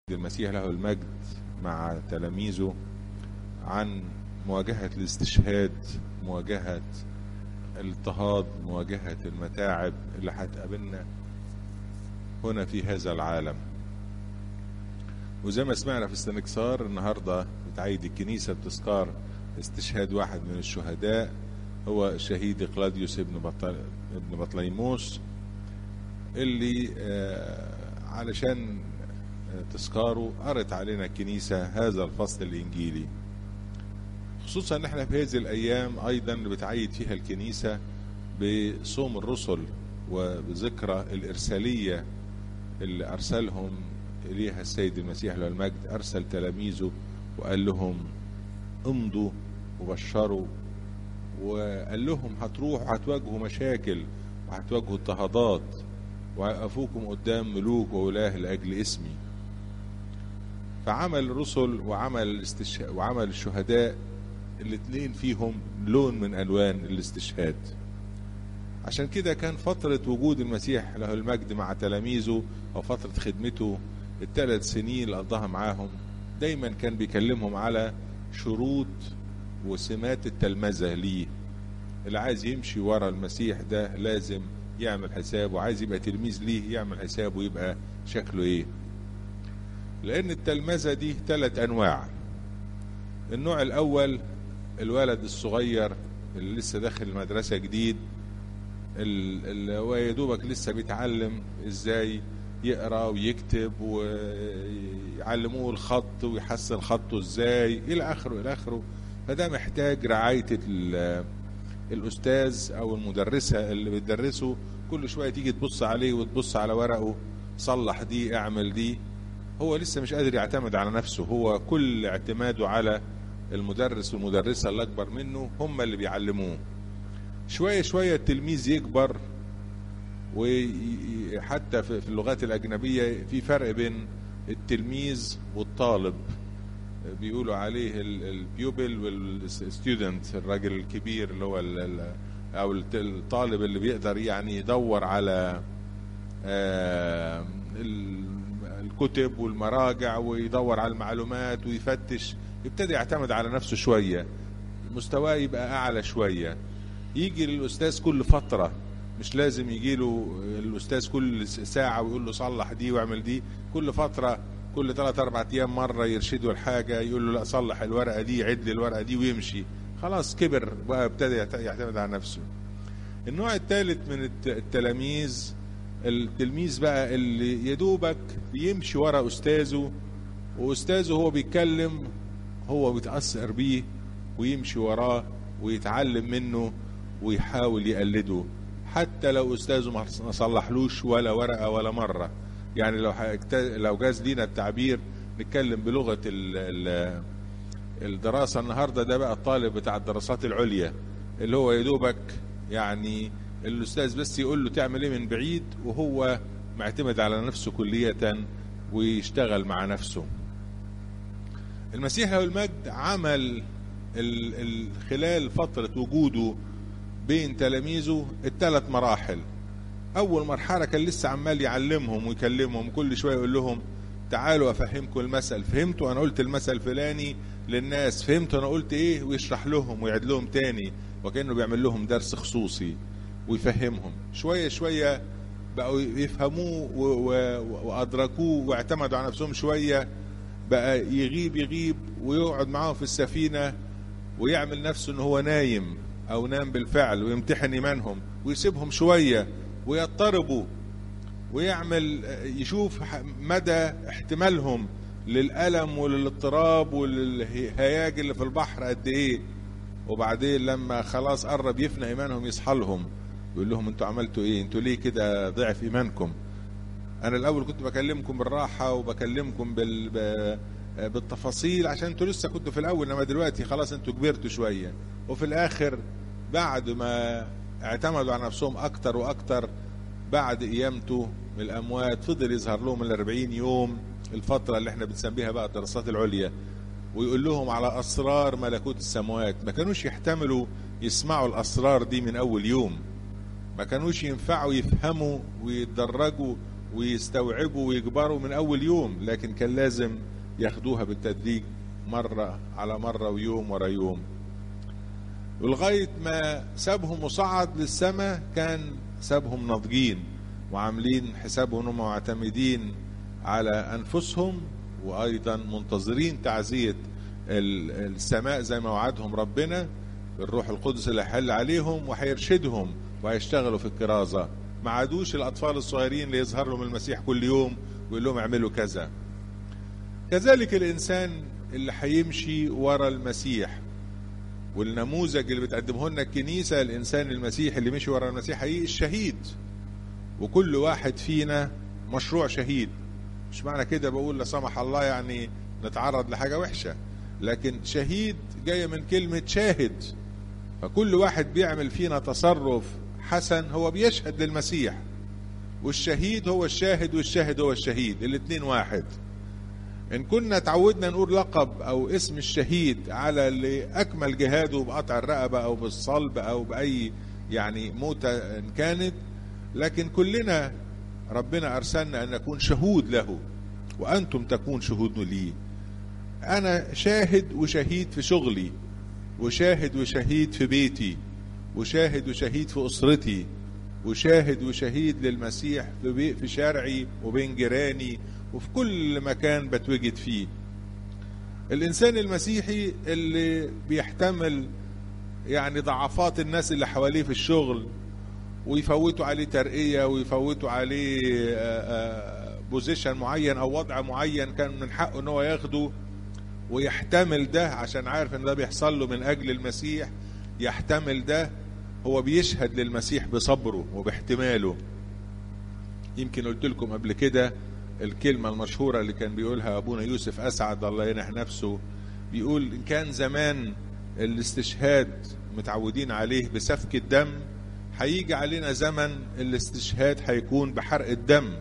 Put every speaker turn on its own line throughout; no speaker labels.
المسيح له المجد مع تلاميذه عن مواجهة الاستشهاد مواجهة الاضطهاد مواجهة المتاعب اللي هتقابلنا هنا في هذا العالم وزي ما سمعنا في استنكسار النهاردة بتعيد الكنيسة بتذكار استشهاد واحد من الشهداء هو الشهيد قلاديوس ابن بطل ابن بطليموس اللي آه علشان تذكاره قرت علينا الكنيسة هذا الفصل الإنجيلي خصوصا ان احنا في هذه الايام ايضا بتعيد فيها الكنيسة بصوم الرسل وبذكرى الارسالية اللي ارسلهم اليها السيد المسيح له المجد ارسل تلاميذه وقال لهم امضوا وبشروا وقال لهم هتروحوا هتواجهوا مشاكل وهتواجهوا اضطهادات وهيقفوكم قدام ملوك وولاه لاجل اسمي فعمل الرسل وعمل الاستش... وعمل الشهداء الاثنين فيهم لون من الوان الاستشهاد عشان كده كان فترة وجود المسيح له المجد مع تلاميذه او فترة خدمته الثلاث سنين اللي قضاها معاهم دايما كان بيكلمهم على شروط وسمات التلمذة ليه اللي عايز يمشي ورا المسيح ده لازم يعمل حساب وعايز يبقى تلميذ ليه يعمل حساب ويبقى شكله ايه لان التلمذة دي ثلاث انواع النوع الاول الولد الصغير اللي لسه داخل المدرسة جديد اللي هو يا دوبك لسه بيتعلم ازاي يقرا ويكتب ويعلموه الخط ويحسن خطه ازاي الى اخره الى اخره فده محتاج رعايه الاستاذ او المدرسه اللي بتدرسه كل شويه تيجي تبص عليه وتبص على ورقه صلح دي اعمل دي هو لسه مش قادر يعتمد على نفسه هو كل اعتماده على المدرس والمدرسه اللي اكبر منه هم اللي بيعلموه شويه شويه التلميذ يكبر وحتى في اللغات الأجنبية في فرق بين التلميذ والطالب بيقولوا عليه البيوبل والستودنت الراجل الكبير اللي هو أو الطالب اللي بيقدر يعني يدور على الكتب والمراجع ويدور على المعلومات ويفتش يبتدي يعتمد على نفسه شوية مستواه يبقى أعلى شوية يجي للأستاذ كل فترة مش لازم يجي له الاستاذ كل ساعه ويقول له صلح دي واعمل دي كل فتره كل ثلاث اربع ايام مره يرشده الحاجه يقول له لا صلح الورقه دي عد لي الورقه دي ويمشي خلاص كبر بقى ابتدى يعتمد على نفسه النوع الثالث من التلاميذ التلميذ بقى اللي يدوبك بيمشي ورا استاذه واستاذه هو بيتكلم هو بيتاثر بيه ويمشي وراه ويتعلم منه ويحاول يقلده حتى لو استاذه ما صلحلوش ولا ورقه ولا مره يعني لو لو جاز لينا التعبير نتكلم بلغه ال ال الدراسه النهارده ده بقى الطالب بتاع الدراسات العليا اللي هو يدوبك يعني الاستاذ بس يقول له تعمل ايه من بعيد وهو معتمد على نفسه كليه ويشتغل مع نفسه المسيح له المجد عمل ال ال خلال فتره وجوده بين تلاميذه الثلاث مراحل اول مرحله كان لسه عمال يعلمهم ويكلمهم كل شويه يقول لهم تعالوا افهمكم المثل فهمتوا انا قلت المثل الفلاني للناس فهمتوا انا قلت ايه ويشرح لهم ويعد لهم تاني وكانه بيعمل لهم درس خصوصي ويفهمهم شويه شويه بقوا يفهموه وادركوه واعتمدوا على نفسهم شويه بقى يغيب يغيب ويقعد معاهم في السفينه ويعمل نفسه ان هو نايم او نام بالفعل ويمتحن ايمانهم ويسيبهم شويه ويضطربوا ويعمل يشوف مدى احتمالهم للالم وللاضطراب وللهياج اللي في البحر قد ايه وبعدين لما خلاص قرب يفنى ايمانهم يصحى لهم يقول لهم انتوا عملتوا ايه انتوا ليه كده ضعف ايمانكم انا الاول كنت بكلمكم بالراحه وبكلمكم بال بالتفاصيل عشان انتوا لسه كنتوا في الاول انما دلوقتي خلاص انتوا كبرتوا شويه وفي الاخر بعد ما اعتمدوا على نفسهم اكتر واكتر بعد قيامته من الاموات فضل يظهر لهم الاربعين يوم الفترة اللي احنا بنسميها بقى الدراسات العليا ويقول لهم على اسرار ملكوت السماوات ما كانوش يحتملوا يسمعوا الاسرار دي من اول يوم ما كانوش ينفعوا يفهموا ويتدرجوا ويستوعبوا ويكبروا من اول يوم لكن كان لازم ياخدوها بالتدريج مرة على مرة ويوم ورا يوم ولغاية ما سابهم وصعد للسماء كان سابهم ناضجين وعاملين حسابهم انهم معتمدين على انفسهم وايضا منتظرين تعزية السماء زي ما وعدهم ربنا الروح القدس اللي هيحل عليهم وهيرشدهم وهيشتغلوا في الكرازة ما عادوش الأطفال الصغيرين اللي يظهر لهم المسيح كل يوم ويقول لهم اعملوا كذا كذلك الإنسان اللي هيمشي ورا المسيح والنموذج اللي بتقدمه لنا الكنيسة الإنسان المسيح اللي مشي ورا المسيح حقيقي الشهيد وكل واحد فينا مشروع شهيد مش معنى كده بقول لا سمح الله يعني نتعرض لحاجة وحشة لكن شهيد جاية من كلمة شاهد فكل واحد بيعمل فينا تصرف حسن هو بيشهد للمسيح والشهيد هو الشاهد والشاهد هو الشهيد الاتنين واحد ان كنا تعودنا نقول لقب او اسم الشهيد على اللي اكمل جهاده بقطع الرقبة او بالصلب او باي يعني موتة ان كانت لكن كلنا ربنا ارسلنا ان نكون شهود له وانتم تكون شهود لي انا شاهد وشهيد في شغلي وشاهد وشهيد في بيتي وشاهد وشهيد في اسرتي وشاهد وشهيد للمسيح في, بي في شارعي وبين جيراني وفي كل مكان بتوجد فيه الانسان المسيحي اللي بيحتمل يعني ضعفات الناس اللي حواليه في الشغل ويفوتوا عليه ترقية ويفوتوا عليه بوزيشن معين او وضع معين كان من حقه ان هو ياخده ويحتمل ده عشان عارف ان ده بيحصل له من اجل المسيح يحتمل ده هو بيشهد للمسيح بصبره وباحتماله يمكن قلت لكم قبل كده الكلمة المشهورة اللي كان بيقولها أبونا يوسف أسعد الله ينح نفسه بيقول إن كان زمان الاستشهاد متعودين عليه بسفك الدم هيجي علينا زمن الاستشهاد هيكون بحرق الدم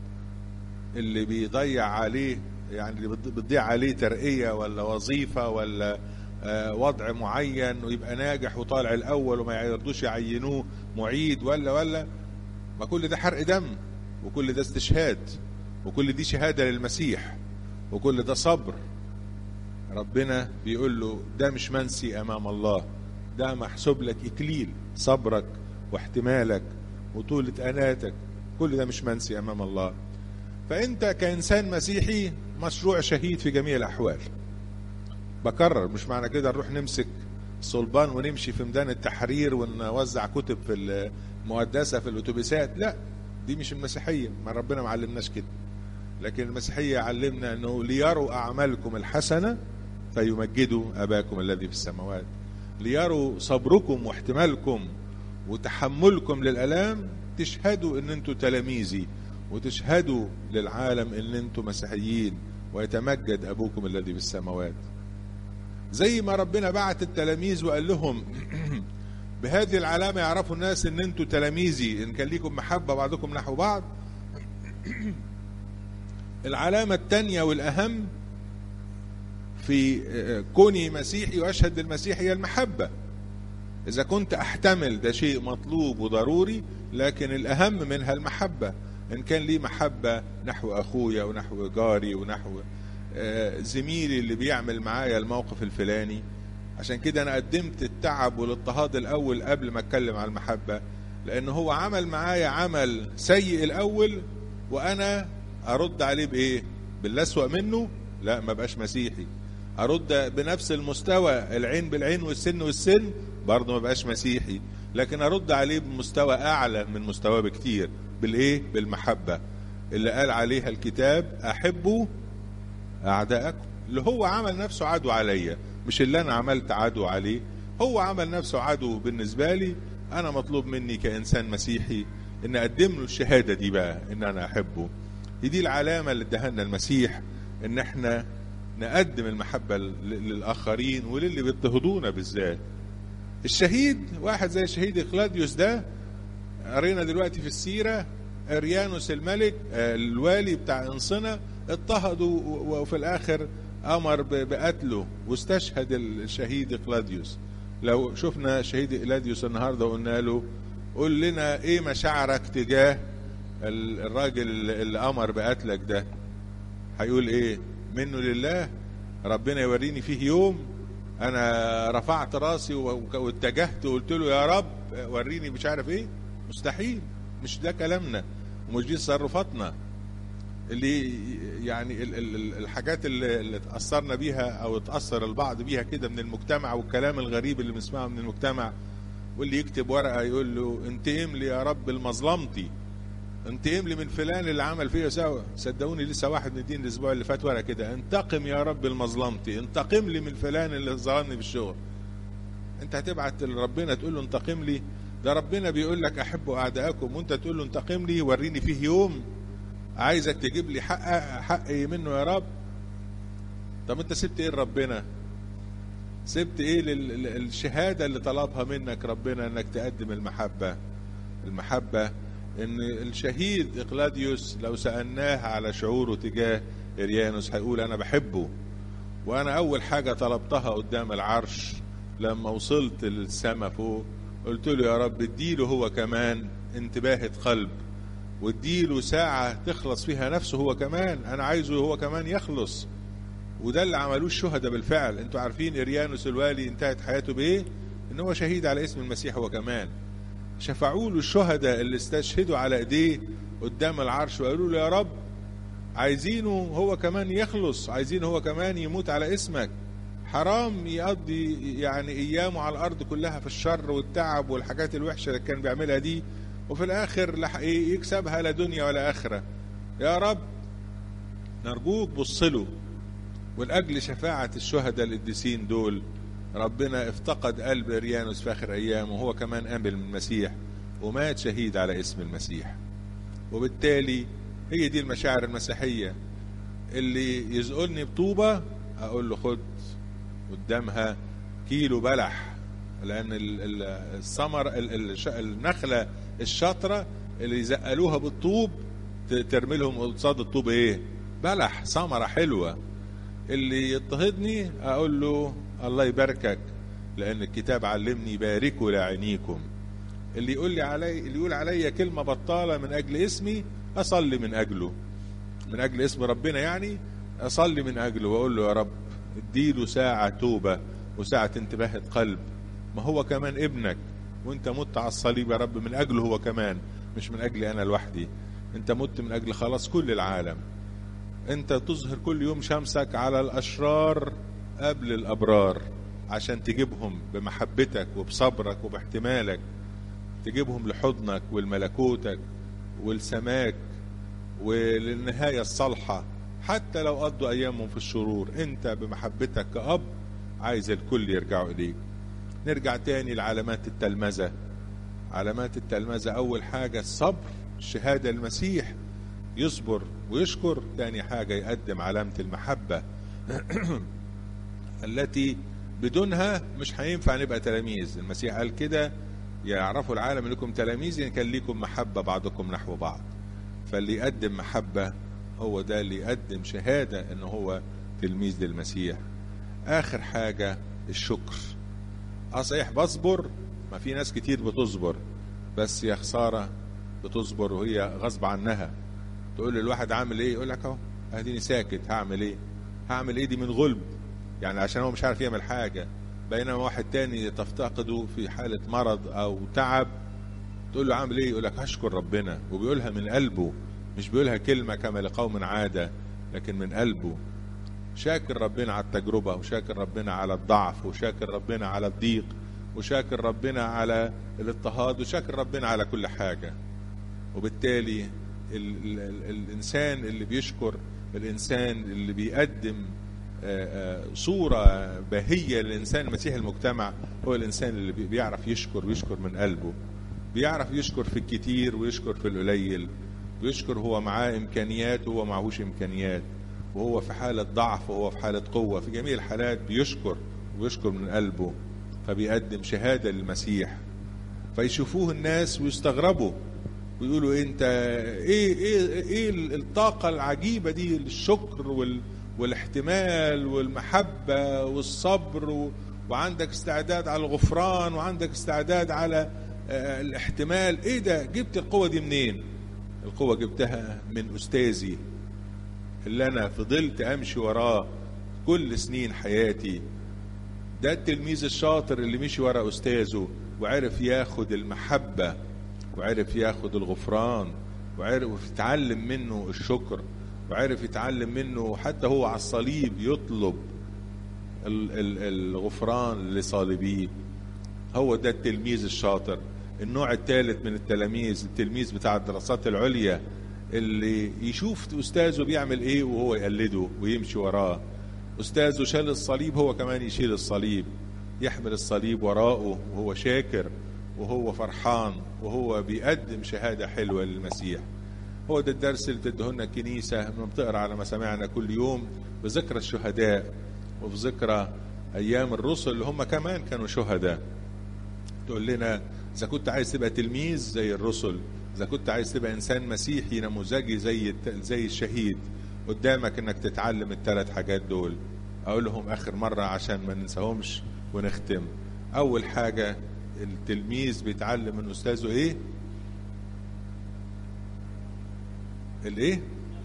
اللي بيضيع عليه يعني اللي بتضيع عليه ترقية ولا وظيفة ولا وضع معين ويبقى ناجح وطالع الأول وما يرضوش يعينوه معيد ولا ولا ما كل ده حرق دم وكل ده استشهاد وكل دي شهادة للمسيح وكل ده صبر ربنا بيقول له ده مش منسي أمام الله ده محسوب لك إكليل صبرك واحتمالك وطولة أناتك كل ده مش منسي أمام الله فأنت كإنسان مسيحي مشروع شهيد في جميع الأحوال بكرر مش معنى كده نروح نمسك صلبان ونمشي في ميدان التحرير ونوزع كتب في المقدسة في الأتوبيسات لا دي مش المسيحية ما ربنا ما علمناش كده لكن المسيحية علمنا أنه ليروا أعمالكم الحسنة فيمجدوا أباكم الذي في السماوات ليروا صبركم واحتمالكم وتحملكم للألام تشهدوا أن أنتوا تلاميذي وتشهدوا للعالم أن أنتوا مسيحيين ويتمجد أبوكم الذي في السماوات زي ما ربنا بعت التلاميذ وقال لهم بهذه العلامة يعرفوا الناس ان انتوا تلاميذي ان كان ليكم محبة بعضكم نحو بعض العلامة الثانية والأهم في كوني مسيحي وأشهد للمسيح هي المحبة إذا كنت أحتمل ده شيء مطلوب وضروري لكن الأهم منها المحبة إن كان لي محبة نحو أخويا ونحو جاري ونحو زميلي اللي بيعمل معايا الموقف الفلاني عشان كده أنا قدمت التعب والاضطهاد الأول قبل ما أتكلم عن المحبة لأن هو عمل معايا عمل سيء الأول وأنا أرد عليه بإيه؟ بالأسوأ منه؟ لا ما بقاش مسيحي أرد بنفس المستوى العين بالعين والسن والسن برضه ما بقاش مسيحي لكن أرد عليه بمستوى أعلى من مستواه بكتير بالإيه؟ بالمحبة اللي قال عليها الكتاب أحبوا أعداءكم اللي هو عمل نفسه عدو عليا مش اللي أنا عملت عدو عليه هو عمل نفسه عدو بالنسبة لي أنا مطلوب مني كإنسان مسيحي إن أقدم له الشهادة دي بقى إن أنا أحبه دي العلامة اللي ادهنا المسيح إن إحنا نقدم المحبة للآخرين وللي بيضطهدونا بالذات الشهيد واحد زي الشهيد إقلاديوس ده قرينا دلوقتي في السيرة اريانوس الملك الوالي بتاع انصنة اضطهدوا وفي الاخر امر بقتله واستشهد الشهيد اقلاديوس لو شفنا شهيد اقلاديوس النهارده وقلنا له قول لنا ايه مشاعرك تجاه ال- الراجل اللي امر بقتلك ده هيقول ايه منه لله ربنا يوريني فيه يوم انا رفعت راسي و- واتجهت وقلت له يا رب وريني مش عارف ايه مستحيل مش ده كلامنا ومش دي تصرفاتنا اللي يعني ال- ال- ال- الحاجات اللي, اللي اتأثرنا بيها او اتأثر البعض بيها كده من المجتمع والكلام الغريب اللي بنسمعه من المجتمع واللي يكتب ورقة يقول له انتقم لي يا رب المظلمتي انتقم لي من فلان اللي عمل فيا سوا صدقوني لسه واحد مدين الاسبوع اللي فات ورقة كده انتقم يا رب المظلمتي انتقم لي من فلان اللي ظلمني بالشغل انت هتبعت لربنا تقول له انتقم لي ده ربنا بيقول لك احبوا اعدائكم وانت تقول له انتقم لي وريني فيه يوم عايزك تجيب لي حق حقي منه يا رب طب انت سبت ايه لربنا سبت ايه للشهادة اللي طلبها منك ربنا انك تقدم المحبة المحبة ان الشهيد اقلاديوس لو سألناه على شعوره تجاه اريانوس هيقول انا بحبه وانا اول حاجة طلبتها قدام العرش لما وصلت للسما فوق قلت له يا رب اديله هو كمان انتباهة قلب واديله ساعة تخلص فيها نفسه هو كمان انا عايزه هو كمان يخلص وده اللي عملوه الشهداء بالفعل انتوا عارفين اريانوس الوالي انتهت حياته بايه ان هو شهيد على اسم المسيح هو كمان شفعوا له الشهداء اللي استشهدوا على ايديه قدام العرش وقالوا له يا رب عايزينه هو كمان يخلص عايزينه هو كمان يموت على اسمك حرام يقضي يعني ايامه على الارض كلها في الشر والتعب والحاجات الوحشه اللي كان بيعملها دي وفي الاخر لا يكسبها لا دنيا ولا اخره يا رب نرجوك بص له ولاجل شفاعه الشهداء القديسين دول ربنا افتقد قلب اريانوس في اخر ايامه وهو كمان قابل من المسيح ومات شهيد على اسم المسيح وبالتالي هي دي المشاعر المسيحيه اللي يزقلني بطوبه اقول له خد قدامها كيلو بلح لان الثمر النخله الشاطره اللي يزقلوها بالطوب ترمي لهم قصاد الطوب ايه بلح ثمره حلوه اللي يضطهدني اقول له الله يباركك لان الكتاب علمني باركوا لعينيكم اللي يقول لي علي اللي يقول عليا كلمه بطاله من اجل اسمي اصلي من اجله من اجل اسم ربنا يعني اصلي من اجله واقول له يا رب اديله ساعه توبه وساعه انتباه قلب ما هو كمان ابنك وانت مت على الصليب يا رب من اجله هو كمان مش من اجلي انا لوحدي انت مت من اجل خلاص كل العالم انت تظهر كل يوم شمسك على الاشرار قبل الابرار عشان تجيبهم بمحبتك وبصبرك وباحتمالك تجيبهم لحضنك ولملكوتك ولسماك وللنهايه الصالحه حتى لو قضوا ايامهم في الشرور انت بمحبتك كاب عايز الكل يرجعوا اليك نرجع تاني لعلامات التلمذه علامات التلمذه اول حاجه الصبر الشهاده المسيح يصبر ويشكر تاني حاجة يقدم علامة المحبة التي بدونها مش هينفع نبقى تلاميذ المسيح قال كده يعرفوا العالم انكم تلاميذ يعني كان ليكم محبة بعضكم نحو بعض فاللي يقدم محبة هو ده اللي يقدم شهادة ان هو تلميذ للمسيح اخر حاجة الشكر اه صحيح بصبر ما في ناس كتير بتصبر بس يا خسارة بتصبر وهي غصب عنها تقول للواحد عامل ايه يقول لك اهو اديني ساكت هعمل ايه هعمل ايه دي من غلب يعني عشان هو مش عارف يعمل حاجه بينما واحد تاني تفتقده في حاله مرض او تعب تقول له عامل ايه يقول لك هشكر ربنا وبيقولها من قلبه مش بيقولها كلمه كما لقوم عاده لكن من قلبه شاكر ربنا على التجربه وشاكر ربنا على الضعف وشاكر ربنا على الضيق وشاكر ربنا على الاضطهاد وشاكر ربنا على كل حاجه وبالتالي ال ال الانسان اللي بيشكر الانسان اللي بيقدم صوره باهيه للانسان المسيحي المجتمع هو الانسان اللي بيعرف يشكر ويشكر من قلبه بيعرف يشكر في الكتير ويشكر في القليل ويشكر هو معاه امكانيات وهو معهوش امكانيات وهو في حاله ضعف وهو في حاله قوه في جميع الحالات بيشكر ويشكر من قلبه فبيقدم شهاده للمسيح فيشوفوه الناس ويستغربوا ويقولوا انت ايه ايه ايه الطاقه العجيبه دي الشكر وال والاحتمال والمحبه والصبر و وعندك استعداد على الغفران وعندك استعداد على الاحتمال ايه ده جبت القوه دي منين القوة جبتها من أستاذي اللي أنا فضلت أمشي وراه كل سنين حياتي ده التلميذ الشاطر اللي مشي ورا أستاذه وعرف ياخد المحبة وعرف ياخد الغفران وعرف يتعلم منه الشكر وعرف يتعلم منه حتى هو على الصليب يطلب الغفران لصالبيه هو ده التلميذ الشاطر النوع الثالث من التلاميذ التلميذ بتاع الدراسات العليا اللي يشوف استاذه بيعمل ايه وهو يقلده ويمشي وراه استاذه شال الصليب هو كمان يشيل الصليب يحمل الصليب وراءه وهو شاكر وهو فرحان وهو بيقدم شهادة حلوة للمسيح هو ده الدرس اللي تدهنا الكنيسة لما بتقرأ على ما سمعنا كل يوم بذكرى الشهداء وفي ذكرى أيام الرسل اللي هم كمان كانوا شهداء تقول لنا إذا كنت عايز تبقى تلميذ زي الرسل إذا كنت عايز تبقى إنسان مسيحي نموذجي زي زي الشهيد قدامك إنك تتعلم الثلاث حاجات دول أقول لهم آخر مرة عشان ما ننساهمش ونختم أول حاجة التلميذ بيتعلم من أستاذه إيه؟ الإيه؟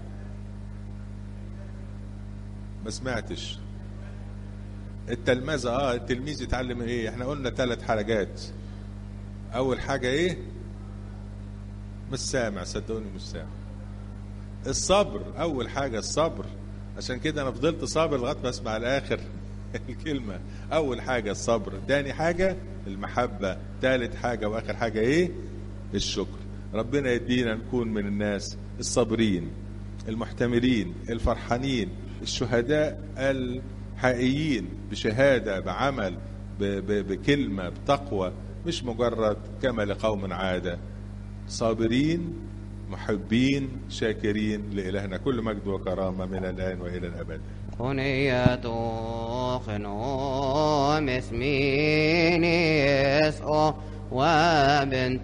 ما سمعتش التلمذة اه التلميذ يتعلم ايه احنا قلنا ثلاث حاجات اول حاجة ايه مش سامع صدقوني مش سامع الصبر اول حاجة الصبر عشان كده انا فضلت صابر لغاية ما اسمع الاخر الكلمة اول حاجة الصبر تاني حاجة المحبة تالت حاجة واخر حاجة ايه الشكر ربنا يدينا نكون من الناس الصابرين المحتملين الفرحانين الشهداء الحقيقيين بشهادة بعمل بكلمة بتقوى مش مجرد كما لقوم عادة صابرين محبين شاكرين لإلهنا كل مجد وكرامة من الآن وإلى الأبد
خنية خنوم اسمين يسعو وبنت